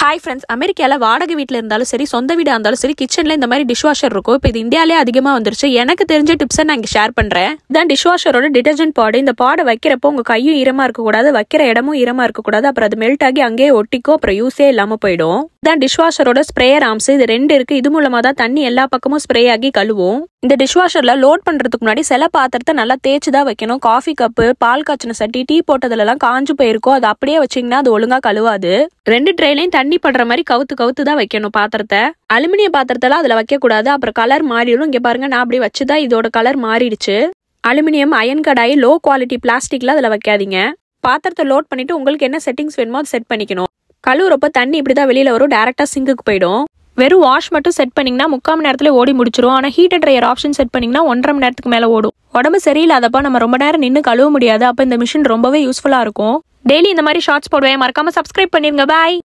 hi friends அமெரிக்கால வாடகை வீட்டில் இருந்தாலும் சரி சொந்த வீடாக இருந்தாலும் சரி கிச்சனில் இந்த மாதிரி டிஷ் வாஷர் இருக்கும் இப்போ இது இந்தியாவிலே அதிகமாக வந்துருச்சு எனக்கு தெரிஞ்ச டிப்ஸை நான் இங்கே ஷேர் பண்ணுறேன் இதான் டிஷ் வாஷரோட டிடர்ஜென்ட் பாடு இந்த பாடை வைக்கிறப்போ உங்கள் கையும் ஈரமாக இருக்கக்கூடாது வைக்கிற இடமும் ஈரமாக இருக்கக்கூடாது அப்புறம் அது மெல்ட் ஆகி அங்கேயே ஒட்டிக்கும் அப்புறம் யூஸே இல்லாமல் போயிடும் இதான் டிஷ் வாஷரோட ஸ்ப்ரேயர் ஆம்ஸ் இது ரெண்டு இருக்கு இது மூலமாக தான் தண்ணி எல்லா பக்கமும் ஸ்ப்ரே ஆகி கழுவும் இந்த டிஷ் வாஷர்ல லோட் பண்றதுக்கு முன்னாடி சில பாத்திரத்தை நல்லா தேய்ச்சி தான் வைக்கணும் காஃபி கப்பு பால் காய்ச்சின சட்டி டீ போட்டதுல எல்லாம் காஞ்சு போயிருக்கும் அது அப்படியே வச்சீங்கன்னா அது ஒழுங்கா கழுவாது ரெண்டு ட்ரேலையும் தண்ணி படுற மாதிரி கவுத்து கவுத்து தான் வைக்கணும் பாத்திரத்தை அலுமினிய பாத்திரத்தெல்லாம் அதுல வைக்க கூடாது அப்புறம் கலர் மாறிடும் இங்க பாருங்க நான் அப்படி வச்சுதான் இதோட கலர் மாறிடுச்சு aluminium iron kadai low quality பிளாஸ்டிக்ல அதுல வைக்காதீங்க பாத்திரத்தை லோட் பண்ணிட்டு உங்களுக்கு என்ன செட்டிங்ஸ் வேணுமோ அதை செட் பண்ணிக்கணும் கழுவுறப்ப தண்ணி இப்படிதான் வெளியில வரும் டேரக்டா சிங்குக்கு போயிடும் வெறும் வாஷ் மட்டும் செட் பண்ணீங்கன்னா முக்கால் மணி நேரத்துல ஓடி முடிச்சிரும் ஆனா ஹீட்டர் ட்ரையர் ஆப்ஷன் செட் பண்ணீங்கன்னா ஒன்றரை மணி நேரத்துக்கு மேல ஓடும் உடம்பு சரியில்லாதப்ப நம்ம ரொம்ப நேரம் நின்று கழுவ முடியாது அப்ப இந்த மிஷின் ரொம்பவே யூஸ்ஃபுல்லா இருக்கும் டெய்லி இந்த மாதிரி ஷார்ட்ஸ் போடுவேன் மறக்காம சப்ஸ்கிரைப் பண்ணிருங்க பாய்